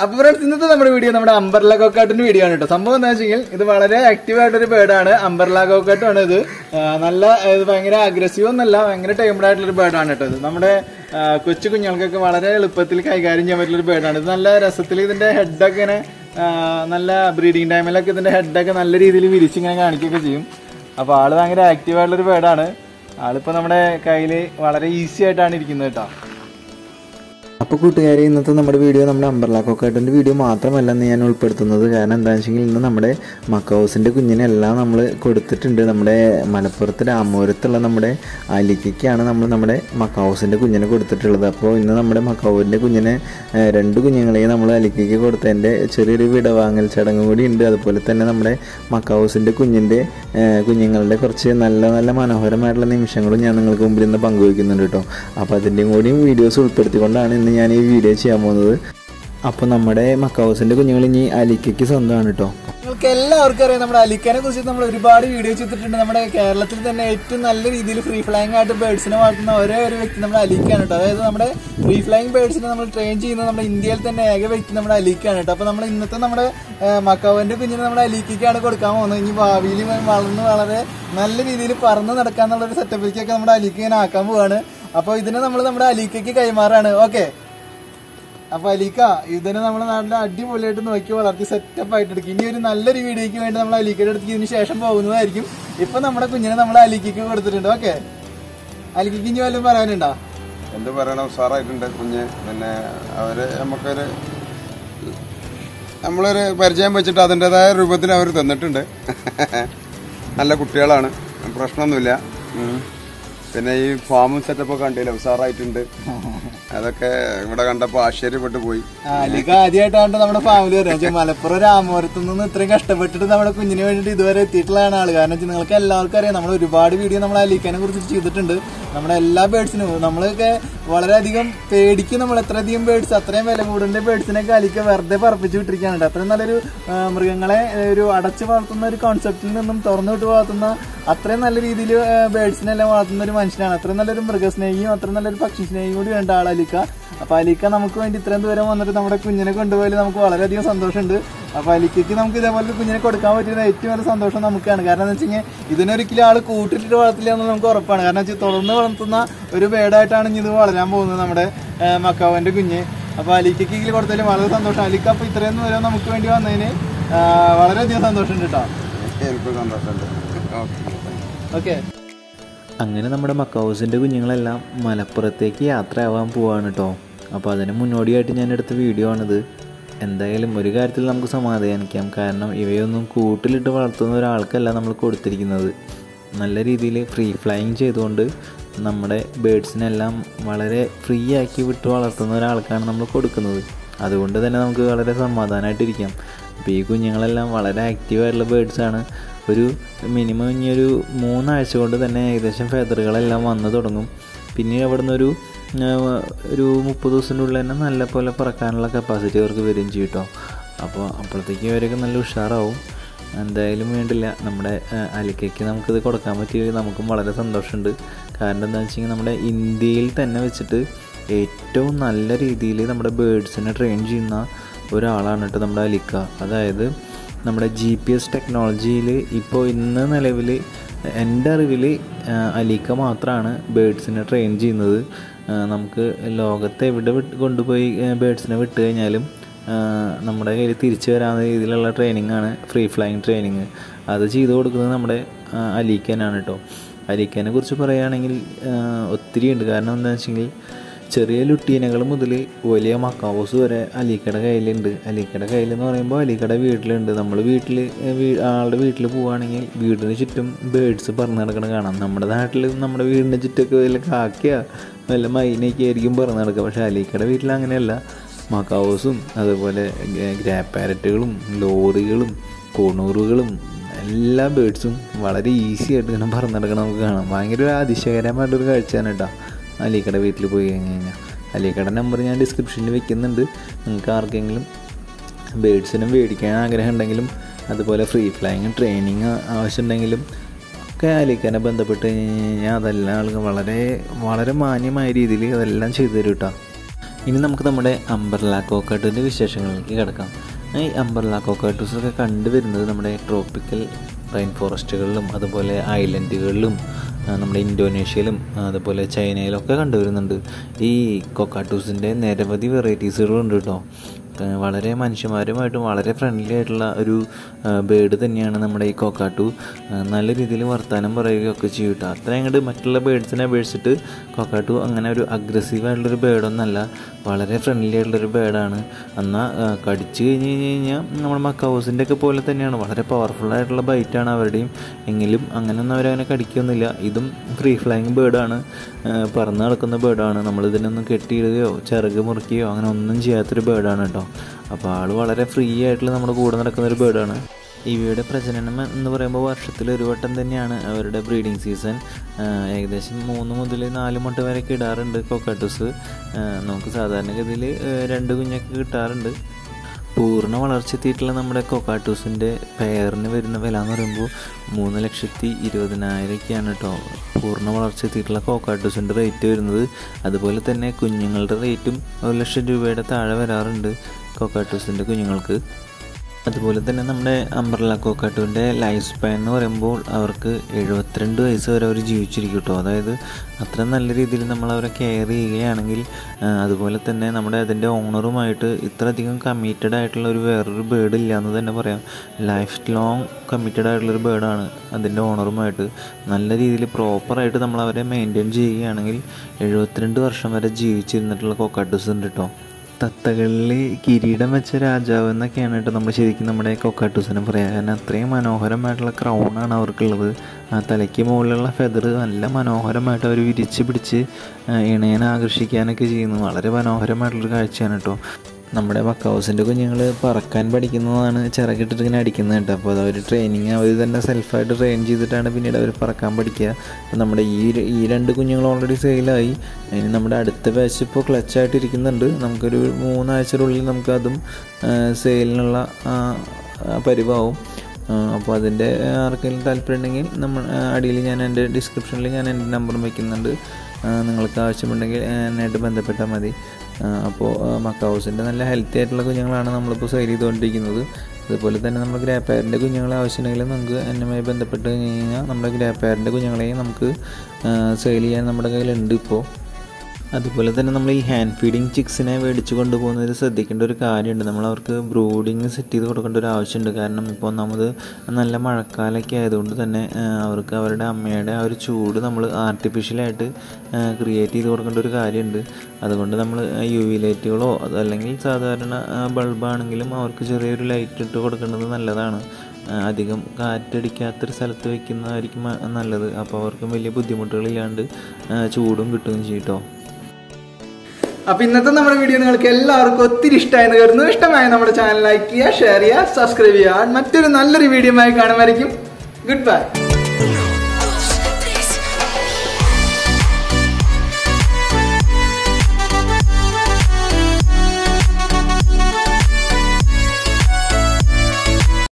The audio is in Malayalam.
അപ്പൊ ഫ്രണ്ട്സ് ഇന്നത്തെ നമ്മുടെ വീഡിയോ നമ്മുടെ അംബർല കോക്കാട്ടിന്റെ വീഡിയോ ആണ് കേട്ടോ സംഭവം എന്താ വെച്ചെങ്കിൽ ഇത് വളരെ ആക്റ്റീവ് ആയിട്ടൊരു ബേർഡാണ് അംബർല കോക്കാട്ടും ഇത് ആ, നല്ല ഇത് ഭയങ്കര അഗ്രസീവ് ഒന്നല്ല ഭയങ്കര ടൈംഡ് ആയിട്ടുള്ള ഒരു ബേർഡാണ് കേട്ടോ ഇത് നമ്മുടെ ആ, കൊച്ചു കുഞ്ഞുങ്ങൾക്കൊക്കെ വളരെ എളുപ്പത്തിൽ കൈകാര്യം ചെയ്യാൻ പറ്റുന്ന ഒരു ബേർഡാണ് ഇത് നല്ല രസത്തിൽ ഇതിന്റെ ഹെഡൊക്കെ ഇങ്ങനെ ആ, നല്ല ബ്രീഡിംഗ് ടൈമിലൊക്കെ ഇതിന്റെ ഹെഡൊക്കെ നല്ല രീതിയിൽ വിരിച്ചിങ്ങനെ കാണിക്കുകയൊക്കെ ചെയ്യും അപ്പൊ ആള് ഭയങ്കര ആക്റ്റീവ് ആയിട്ടുള്ള ഒരു ബേർഡാണ് ആളിപ്പോ നമ്മുടെ കയ്യിൽ വളരെ ഈസി ആയിട്ടാണ് ഇരിക്കുന്നത് കേട്ടോ അപ്പോൾ കൂട്ടുകാരെ ഇന്നത്തെ നമ്മുടെ വീഡിയോ നമ്മുടെ അംബർല കോക്കാട്ടിൻ്റെ വീഡിയോ മാത്രമല്ല എന്ന് ഞാൻ ഉൾപ്പെടുത്തുന്നത് കാരണം എന്താണെന്ന് വെച്ചെങ്കിൽ ഇന്ന് നമ്മുടെ മക്കൗസിൻ്റെ കുഞ്ഞിനെല്ലാം നമ്മൾ കൊടുത്തിട്ടുണ്ട് നമ്മുടെ മലപ്പുറത്ത് രാമപുരത്തുള്ള നമ്മുടെ അലിക്കയ്ക്കാണ് നമ്മൾ നമ്മുടെ മക്കൗസിൻ്റെ കുഞ്ഞിനെ കൊടുത്തിട്ടുള്ളത് അപ്പോൾ ഇന്ന് നമ്മുടെ മക്കൗവിൻ്റെ കുഞ്ഞിനെ ഏഹ്, രണ്ട് കുഞ്ഞുങ്ങളെയും നമ്മൾ അലിക്കയ്ക്ക് കൊടുത്തതിൻ്റെ ചെറിയൊരു വിടവാങ്ങൽ ചടങ്ങ് കൂടി ഉണ്ട് അതുപോലെ തന്നെ നമ്മുടെ മക്കൗസിൻ്റെ കുഞ്ഞിൻ്റെ ഏഹ്, കുഞ്ഞുങ്ങളുടെ കുറച്ച് നല്ല നല്ല മനോഹരമായിട്ടുള്ള നിമിഷങ്ങളും ഞാൻ നിങ്ങൾക്ക് മുമ്പിൽ ഇന്ന് പങ്കുവയ്ക്കുന്നുണ്ട് കേട്ടോ അപ്പോൾ അതിൻ്റെയും കൂടിയും വീഡിയോസ് ഉൾപ്പെടുത്തിക്കൊണ്ടാണ് ഇന്ന് ഞാൻ ഈ വീഡിയോ ചെയ്യാൻ പോകുന്നത് അപ്പോൾ നമ്മുടെ മക്കൗസിൻ്റെ കുഞ്ഞുങ്ങൾ ഇനി അലിക്കയ്ക്ക് സ്വന്തമാണ് കേട്ടോ നിങ്ങൾക്ക് എല്ലാവർക്കും അറിയാം നമ്മുടെ അലിക്കാനെ കുറിച്ച് നമ്മൾ ഒരുപാട് വീഡിയോ ചെയ്തിട്ടുണ്ട് നമ്മുടെ കേരളത്തിൽ തന്നെ ഏറ്റവും നല്ല രീതിയിൽ ഫ്രീ ഫ്ലൈങ് ആയിട്ട് ബേർഡ്സിനെ വളർത്തുന്ന ഒരേ ഒരു വ്യക്തി നമ്മുടെ അലിക്കാണ് കേട്ടോ അതായത് നമ്മുടെ ഫ്രീ ഫ്ലൈങ് ബേർഡ്സിനെ നമ്മൾ ട്രെയിൻ ചെയ്യുന്നത് നമ്മുടെ ഇന്ത്യയിൽ തന്നെ ഏക വ്യക്തി നമ്മുടെ അലിക്കാണ് കേട്ടോ അപ്പൊ നമ്മൾ ഇന്നത്തെ നമ്മുടെ മക്കാവിന്റെ കുഞ്ഞിനെ നമ്മുടെ അലിക്കാണ് കൊടുക്കാൻ പോകുന്നത് ഇനി ഭാവിയിൽ ഇവൻ വളർന്ന് വളരെ നല്ല രീതിയിൽ പറന്ന് നടക്കാന്നുള്ള ഒരു സെറ്റപ്പിലേക്കൊക്കെ നമ്മുടെ അലിക്ക് ഇങ്ങനെ ആക്കാൻ പോവാണ് അപ്പൊ ഇതിനെ നമ്മൾ നമ്മുടെ അലിക്കയ്ക്ക് കൈമാറാണ് ഓക്കെ അപ്പൊ അലീക്ക ഇതിനെ നമ്മുടെ നാട്ടിൽ അടിപൊളിയായിട്ട് നോക്കി വളർത്തി സെറ്റപ്പ് ആയിട്ട് എടുക്കും ഇനി ഒരു നല്ലൊരു വീഡിയോക്ക് വേണ്ടി നമ്മൾ അലീക്കയുടെ അടുത്ത് ഇതിന് ശേഷം പോകുന്നതായിരിക്കും ഇപ്പൊ നമ്മുടെ കുഞ്ഞിനെ നമ്മൾ അലീക്കയ്ക്ക് കൊടുത്തിട്ടുണ്ട് ഓക്കെ അലിക്കയ്ക്ക് ഇനി വല്ലതും പറയാനുണ്ടോ എന്ത് പറയണം ഉഷാറായിട്ടുണ്ട് കുഞ്ഞ് പിന്നെ അവര് നമുക്കൊരു നമ്മളൊരു പരിചയം വെച്ചിട്ട് അതിൻ്റെതായ രൂപത്തിൽ അവർ തന്നിട്ടുണ്ട് നല്ല കുട്ടികളാണ് പ്രശ്നമൊന്നുമില്ല ഉം. പിന്നെ ഈ ഫാമും സെറ്റപ്പൊക്കെ കണ്ടില്ല ഉഷാറായിട്ടുണ്ട് അതൊക്കെ ഇവിടെ കണ്ടപ്പോൾ ആശ്ചര്യപ്പെട്ടു പോയി ആ, അലിക്ക ആദ്യമായിട്ടാണ് നമ്മുടെ ഫാമിലി വരുന്നത് വെച്ചാൽ മലപ്പുറം രാമപുരത്തു നിന്ന് ഇത്രയും കഷ്ടപ്പെട്ടിട്ട് നമ്മുടെ കുഞ്ഞിന് വേണ്ടിയിട്ട് ഇതുവരെ എത്തിയിട്ടുള്ളതാണ് ആള് കാരണം വെച്ചാൽ നിങ്ങൾക്ക് എല്ലാവർക്കും അറിയാം നമ്മൾ ഒരുപാട് വീഡിയോ നമ്മൾ അലിക്കാനെ കുറിച്ച് ചെയ്തിട്ടുണ്ട് നമ്മുടെ എല്ലാ ബേഡ്സിനും നമ്മളൊക്കെ വളരെയധികം പേടിക്കും നമ്മൾ എത്രയധികം ബേഡ്സ് അത്രയും വില കൂടുതൽ ബേഡ്സിനൊക്കെ അലിക്ക വെറുതെ പറപ്പിച്ച് വിട്ടിരിക്കുകയാണ് കേട്ടോ. അത്രയും നല്ലൊരു ആ, മൃഗങ്ങളെ ഏ, ഒരു അടച്ചു വളർത്തുന്ന ഒരു കോൺസെപ്റ്റിൽ നിന്നും തുറന്നു വിട്ട് വളർത്തുന്ന അത്രയും നല്ല രീതിയിൽ ബേഡ്സിനെല്ലാം വളർത്തുന്ന ഒരു മനുഷ്യനാണ് അത്രയും നല്ലൊരു മൃഗസ്നേഹിയും അത്രയും നല്ലൊരു പക്ഷി സ്നേഹിയും കൂടി വേണ്ട ആൾ അലിക്ക അപ്പൊ അലിക്ക നമുക്ക് വേണ്ടി ഇത്രയും ദൂരം വന്നിട്ട് നമ്മുടെ കുഞ്ഞിനെ കൊണ്ടുപോയാൽ നമുക്ക് വളരെയധികം സന്തോഷമുണ്ട് അപ്പൊ അലിക്കയ്ക്ക് നമുക്ക് ഇതേപോലെ ഒരു കുഞ്ഞിനെ കൊടുക്കാൻ പറ്റുന്ന ഏറ്റവും വലിയ സന്തോഷം നമുക്കാണ് കാരണം എന്ന് വെച്ച് കഴിഞ്ഞാൽ ഇതിനൊരിക്കലും ആൾ കൂട്ടിട്ട് വളർത്തില്ല എന്ന് നമുക്ക് ഉറപ്പാണ് കാരണം വെച്ചാൽ തുടർന്ന് വളർത്തുന്ന ഒരു ബേഡായിട്ടാണ് ഇനി ഇത് വളരാൻ പോകുന്നത് നമ്മുടെ ആ, മക്കാവന്റെ കുഞ്ഞ് അപ്പൊ അലിക്കയ്ക്ക് ഇതിൽ കൊടുത്താലും വളരെ സന്തോഷം അലിക്ക അപ്പൊ ഇത്രയും ദൂരം നമുക്ക് വേണ്ടി വന്നതിന് ആ, വളരെയധികം സന്തോഷമുണ്ട് കേട്ടോ എനിക്ക് സന്തോഷമുണ്ട് ഓക്കെ ഓക്കെ അങ്ങനെ നമ്മുടെ മക്കൗസിൻ്റെ കുഞ്ഞുങ്ങളെല്ലാം മലപ്പുറത്തേക്ക് യാത്രയാവാൻ പോവാണ് കേട്ടോ അപ്പോൾ അതിന് മുന്നോടിയായിട്ട് ഞാൻ എടുത്ത വീഡിയോ ആണിത് എന്തായാലും ഒരു കാര്യത്തിൽ നമുക്ക് സമാധാനിക്കാം കാരണം ഇവയൊന്നും കൂട്ടിലിട്ട് വളർത്തുന്ന ഒരാൾക്കല്ല നമ്മൾ കൊടുത്തിരിക്കുന്നത് നല്ല രീതിയിൽ ഫ്രീ ഫ്ലൈയിങ് ചെയ്തുകൊണ്ട് നമ്മുടെ ബേഡ്സിനെല്ലാം വളരെ ഫ്രീ ആക്കി വിട്ട് വളർത്തുന്ന ഒരാൾക്കാണ് നമ്മൾ കൊടുക്കുന്നത് അതുകൊണ്ട് തന്നെ നമുക്ക് വളരെ സമാധാനമായിട്ടിരിക്കാം അപ്പോൾ ഈ കുഞ്ഞുങ്ങളെല്ലാം വളരെ ആക്റ്റീവായിട്ടുള്ള ബേഡ്സാണ് ഒരു മിനിമം ഇനി ഒരു മൂന്നാഴ്ച കൊണ്ട് തന്നെ ഏകദേശം ഫെദറുകളെല്ലാം വന്നു തുടങ്ങും പിന്നീട് അവിടുന്ന് ഒരു ആ, ഒരു മുപ്പത് ദിവസത്തിനുള്ളിൽ തന്നെ നല്ല പോലെ പറക്കാനുള്ള കപ്പാസിറ്റി അവർക്ക് വരും ചെയ്യും കേട്ടോ അപ്പോൾ അപ്പോഴത്തേക്ക് ഇവരൊക്കെ നല്ല ഉഷാറാവും എന്തായാലും വേണ്ടില്ല നമ്മുടെ ആ, അലിക്കയ്ക്ക് നമുക്കിത് കൊടുക്കാൻ പറ്റിയത് നമുക്കും വളരെ സന്തോഷമുണ്ട് കാരണം എന്താണെന്ന് വെച്ച് കഴിഞ്ഞാൽ നമ്മുടെ ഇന്ത്യയിൽ തന്നെ വെച്ചിട്ട് ഏറ്റവും നല്ല രീതിയിൽ നമ്മുടെ ബേഡ്സിനെ ട്രെയിൻ ചെയ്യുന്ന ഒരാളാണ് കേട്ടോ നമ്മുടെ അലിക്ക അതായത് നമ്മുടെ ജി പി എസ് ടെക്നോളജിയിൽ ഇപ്പോൾ ഇന്ന് നിലവിൽ എൻ്റെ അറിവിൽ അലിക്ക മാത്രമാണ് ബേഡ്സിനെ ട്രെയിൻ ചെയ്യുന്നത് ആ, നമുക്ക് ലോകത്ത് എവിടെ വിട്ട് കൊണ്ടുപോയി ബേഡ്സിനെ വിട്ട് കഴിഞ്ഞാലും ആ, നമ്മുടെ കയ്യിൽ തിരിച്ചു വരാവുന്ന രീതിയിലുള്ള ട്രെയിനിങ് ആണ് ഫ്രീ ഫ്ലൈയിങ് ട്രെയിനിങ് അത് ചെയ്തു കൊടുക്കുന്നത് നമ്മുടെ ആ, അലീക്കനാണ് കേട്ടോ അലീക്കനെ കുറിച്ച് പറയുകയാണെങ്കിൽ ആ, ഒത്തിരി ഉണ്ട് കാരണം എന്താണെന്ന് വെച്ചെങ്കിൽ ചെറിയ ലുട്ടീനകൾ മുതൽ വലിയ മക്കാവോസ് വരെ അലീക്കയുടെ കയ്യിലുണ്ട് അലീക്കയുടെ കയ്യിലെന്ന് പറയുമ്പോൾ അലീക്കയുടെ വീട്ടിലുണ്ട് നമ്മൾ വീട്ടിൽ ആളുടെ വീട്ടിൽ പോവുകയാണെങ്കിൽ വീടിന് ചുറ്റും ബേഡ്സ് പറന്ന് നടക്കണ കാണാം നമ്മുടെ നാട്ടിൽ നമ്മുടെ വീടിന് ചുറ്റൊക്കെ വല്ല കാക്കയ വല്ല മൈനയൊക്കെ ആയിരിക്കും പറന്ന് നടക്കുക പക്ഷേ അലീക്കയുടെ വീട്ടിൽ അങ്ങനെയല്ല മക്കാവോസും അതുപോലെ ഗ്രാപ്പ് പാരറ്റുകളും ലോറികളും കൊണൂറുകളും എല്ലാ ബേഡ്സും വളരെ ഈസി ആയിട്ട് ഇങ്ങനെ പറന്ന് നടക്കണം നമുക്ക് കാണാം ഭയങ്കര ഒരു അതിശയകരമായിട്ടൊരു കാഴ്ചയാണ് കേട്ടോ അലീക്കട വീട്ടിൽ പോയി കഴിഞ്ഞ് കഴിഞ്ഞാൽ അലീക്കട നമ്പർ ഞാൻ ഡിസ്ക്രിപ്ഷനിൽ വെക്കുന്നുണ്ട് നിങ്ങൾക്ക് ആർക്കെങ്കിലും ബേഡ്സിനും മേടിക്കാൻ ആഗ്രഹം ഉണ്ടെങ്കിലും അതുപോലെ ഫ്രീ ഫ്ലൈങ് ട്രെയിനിങ് ആവശ്യമുണ്ടെങ്കിലും ഒക്കെ അലീക്കനെ ബന്ധപ്പെട്ട് കഴിഞ്ഞ് കഴിഞ്ഞാൽ അതെല്ലാം ആളുകൾ വളരെ വളരെ മാന്യമായ രീതിയിൽ അതെല്ലാം ചെയ്തു തരും കേട്ടോ ഇനി നമുക്ക് നമ്മുടെ അംബർല കോക്കാട്ടിൻ്റെ വിശേഷങ്ങളിലേക്ക് കിടക്കാം ഈ അംബർല കോക്കാട്ടൂസ് ഒക്കെ കണ്ടുവരുന്നത് നമ്മുടെ ട്രോപ്പിക്കൽ റെയിൻ ഫോറസ്റ്റുകളിലും അതുപോലെ ഐലൻഡുകളിലും ആ, നമ്മുടെ ഇന്തോനേഷ്യയിലും ആ, അതുപോലെ ചൈനയിലൊക്കെ കണ്ടുവരുന്നുണ്ട് ഈ കൊക്കാട്ടൂസിൻ്റെ നിരവധി വെറൈറ്റീസുകളുണ്ട് കേട്ടോ ആ, വളരെ മനുഷ്യന്മാരുമായിട്ടും വളരെ ഫ്രണ്ട്ലി ആയിട്ടുള്ള ഒരു ബേഡ് തന്നെയാണ് നമ്മുടെ ഈ കൊക്കാട്ടു ആ, നല്ല രീതിയിൽ വർത്തമാനം പറയുകയൊക്കെ ചെയ്യും കേട്ടോ അത്ര അങ്ങോട്ട് മറ്റുള്ള ബേഡ്സിനെ അപേക്ഷിച്ചിട്ട് കൊക്കാട്ടു അങ്ങനെ ഒരു അഗ്രസീവ് ആയിട്ടുള്ളൊരു ബേഡൊന്നല്ല വളരെ ഫ്രണ്ട്ലി ആയിട്ടുള്ളൊരു ബേഡാണ് എന്നാൽ കടിച്ചു കഴിഞ്ഞ് കഴിഞ്ഞ് കഴിഞ്ഞാൽ നമ്മുടെ മക്കൗസിൻ്റെ ഒക്കെ പോലെ തന്നെയാണ് വളരെ പവർഫുൾ ആയിട്ടുള്ള ബൈറ്റാണ് അവരുടെയും എങ്കിലും അങ്ങനെയൊന്നും അവരങ്ങനെ കടിക്കൊന്നുമില്ല ഇതും ഫ്രീ ഫ്ലൈങ് ബേഡാണ് പറന്ന് നടക്കുന്ന ബേഡാണ് നമ്മളിതിനൊന്നും കെട്ടിയിടുകയോ ചിറക് മുറിക്കുകയോ അങ്ങനെ ഒന്നും ചെയ്യാത്തൊരു ബേഡാണ് കേട്ടോ അപ്പോൾ ആൾ വളരെ ഫ്രീ ആയിട്ടുള്ള നമ്മുടെ കൂടെ നടക്കുന്ന ഒരു ബേഡാണ് ഇവയുടെ പ്രജനനം എന്ന് പറയുമ്പോൾ വർഷത്തിൽ ഒരു വട്ടം തന്നെയാണ് അവരുടെ ബ്രീഡിംഗ് സീസൺ ഏകദേശം മൂന്ന് മുതൽ നാല് മുട്ട വരെയൊക്കെ ഇടാറുണ്ട് കൊക്കാട്ടൂസ് നമുക്ക് സാധാരണഗതിയിൽ രണ്ട് കുഞ്ഞൊക്കെ കിട്ടാറുണ്ട് പൂർണ്ണ വളർച്ചയെത്തിയിട്ടുള്ള നമ്മുടെ കൊക്കാട്ടൂസിൻ്റെ പെയറിന് വരുന്ന വില എന്ന് പറയുമ്പോൾ മൂന്ന് ലക്ഷത്തി ഇരുപതിനായിരമൊക്കെയാണ് കേട്ടോ പൂർണ്ണ വളർച്ചയെത്തിയിട്ടുള്ള കോക്കാട്ടൂസിൻ്റെ റേറ്റ് വരുന്നത് അതുപോലെ തന്നെ കുഞ്ഞുങ്ങളുടെ റേറ്റും ഒരു ലക്ഷം രൂപയുടെ താഴെ വരാറുണ്ട് കോക്കാട്ടൂസിൻ്റെ കുഞ്ഞുങ്ങൾക്ക് അതുപോലെ തന്നെ നമ്മുടെ അംബ്രല കോക്കാട്ടുവിൻ്റെ ലൈഫ് സ്പാൻ എന്ന് പറയുമ്പോൾ അവർക്ക് എഴുപത്തിരണ്ട് വയസ്സ് വരെ അവർ ജീവിച്ചിരിക്കും കേട്ടോ അതായത് അത്ര നല്ല രീതിയിൽ നമ്മൾ അവരെ കെയർ ചെയ്യുകയാണെങ്കിൽ ആ, അതുപോലെ തന്നെ നമ്മുടെ അതിൻ്റെ ഓണറുമായിട്ട് ഇത്രയധികം കമ്മിറ്റഡ് ആയിട്ടുള്ള ഒരു വേറൊരു ബേർഡ് ഇല്ല എന്ന് തന്നെ പറയാം ലൈഫ് ലോങ് കമ്മിറ്റഡ് ആയിട്ടുള്ളൊരു ബേർഡാണ് അതിൻ്റെ ഓണറുമായിട്ട് നല്ല രീതിയിൽ പ്രോപ്പറായിട്ട് നമ്മൾ അവരെ മെയിൻറ്റെയിൻ ചെയ്യുകയാണെങ്കിൽ എഴുപത്തിരണ്ട് വർഷം വരെ ജീവിച്ചിരുന്നിട്ടുള്ള കോക്കാട്ടൂസ് ഉണ്ട് കേട്ടോ തത്തകളിൽ കിരീടം വെച്ച രാജാവ് എന്നൊക്കെയാണ് കേട്ടോ നമ്മൾ ശരിക്കും നമ്മുടെ കൊക്കാട്ടൂസിനെ പറയാം കാരണം അത്രയും മനോഹരമായിട്ടുള്ള ക്രൗണാണ് അവർക്കുള്ളത് ആ തലയ്ക്ക് മുകളിലുള്ള ഫെദർ നല്ല മനോഹരമായിട്ട് അവർ വിരിച്ച് പിടിച്ച് ആ, ഇണയനെ ആകർഷിക്കാനൊക്കെ ചെയ്യുന്നു വളരെ മനോഹരമായിട്ടുള്ളൊരു കാഴ്ചയാണ് കേട്ടോ നമ്മുടെ ബക്കൗസിൻ്റെ കുഞ്ഞുങ്ങൾ പറക്കാൻ പഠിക്കുന്നതാണ് ചിറകിട്ടിട്ട് ഇങ്ങനെ അടിക്കുന്നത് കേട്ടോ അപ്പോൾ അവർ ട്രെയിനിങ് അവർ തന്നെ സെൽഫായിട്ട് ട്രെയിൻ ചെയ്തിട്ടാണ് പിന്നീട് അവർ പറക്കാൻ പഠിക്കുക അപ്പോൾ നമ്മുടെ ഈ ര- ഈ രണ്ട് കുഞ്ഞുങ്ങൾ ഓൾറെഡി സെയിലായി ഇനി നമ്മുടെ അടുത്ത ബാച്ച് ഇപ്പോൾ ക്ലച്ചായിട്ട് ഇരിക്കുന്നുണ്ട് നമുക്കൊരു മൂന്നാഴ്ചയുടെ നമുക്ക് അതും സെയിലിനുള്ള പരിവാവും അപ്പോൾ അതിൻ്റെ ആർക്കെങ്കിലും താല്പര്യം ഉണ്ടെങ്കിൽ നമ്മൾ അടിയിൽ ഞാൻ എൻ്റെ ഡിസ്ക്രിപ്ഷനിൽ ഞാൻ എൻ്റെ നമ്പർ വയ്ക്കുന്നുണ്ട് ആ, നിങ്ങൾക്ക് ആവശ്യമുണ്ടെങ്കിൽ എന്നായിട്ട് ബന്ധപ്പെട്ടാൽ മതി ആ, അപ്പോൾ മക്കൗസിൻ്റെ നല്ല ഹെൽത്തി ആയിട്ടുള്ള കുഞ്ഞുങ്ങളാണ് നമ്മളിപ്പോൾ സെയിൽ ചെയ്തുകൊണ്ടിരിക്കുന്നത് അതുപോലെ തന്നെ നമ്മൾ ഗ്രാപ്പയറിൻ്റെ കുഞ്ഞുങ്ങളെ ആവശ്യമുണ്ടെങ്കിൽ നമുക്ക് എന്നുമായി ബന്ധപ്പെട്ട് കഴിഞ്ഞ് കഴിഞ്ഞാൽ നമ്മുടെ ഗ്രാപ്പയറിൻ്റെ കുഞ്ഞുങ്ങളെയും നമുക്ക് സെയിൽ ചെയ്യാൻ നമ്മുടെ കയ്യിലുണ്ട് ഇപ്പോൾ അതുപോലെ തന്നെ നമ്മൾ ഈ ഹാൻഡ് ഫീഡിങ് ചിക്സിനെ മേടിച്ച് കൊണ്ടുപോകുന്നതിൽ ശ്രദ്ധിക്കേണ്ട ഒരു കാര്യമുണ്ട് നമ്മൾ അവർക്ക് ബ്രൂഡിങ് സെറ്റ് ചെയ്ത് കൊടുക്കേണ്ട ഒരു ആവശ്യമുണ്ട് കാരണം ഇപ്പോൾ ഒന്നാമത് നല്ല മഴക്കാലമൊക്കെ ആയതുകൊണ്ട് തന്നെ ആ, അവർക്ക് അവരുടെ അമ്മയുടെ ആ ഒരു ചൂട് നമ്മൾ ആർട്ടിഫിഷ്യലായിട്ട് ക്രിയേറ്റ് ചെയ്ത് കൊടുക്കേണ്ട ഒരു കാര്യമുണ്ട് അതുകൊണ്ട് നമ്മൾ യു വി ലൈറ്റുകളോ അതല്ലെങ്കിൽ സാധാരണ ബൾബാണെങ്കിലും അവർക്ക് ചെറിയൊരു ലൈറ്റ് ഇട്ട് കൊടുക്കേണ്ടത് നല്ലതാണ് ആ, അധികം കാറ്റടിക്കാത്തൊരു സ്ഥലത്ത് വെക്കുന്നതായിരിക്കും ആ, നല്ലത് അപ്പോൾ അവർക്കും വലിയ ബുദ്ധിമുട്ടുകളില്ലാണ്ട് ആ, ചൂടും കിട്ടുകയും ചെയ്യും കേട്ടോ അപ്പൊ ഇന്നത്തെ നമ്മുടെ വീഡിയോ നിങ്ങൾക്ക് എല്ലാവർക്കും ഒത്തിരി ഇഷ്ടമായെന്ന് കരുതുന്നു ഇഷ്ടമായ നമ്മുടെ ചാനൽ ലൈക്ക് ചെയ്യുക ഷെയർ ചെയ്യുക സബ്സ്ക്രൈബ് ചെയ്യുക മറ്റൊരു നല്ലൊരു വീഡിയോ ആയി കാണുമായിരിക്കും ഗുഡ് ബൈ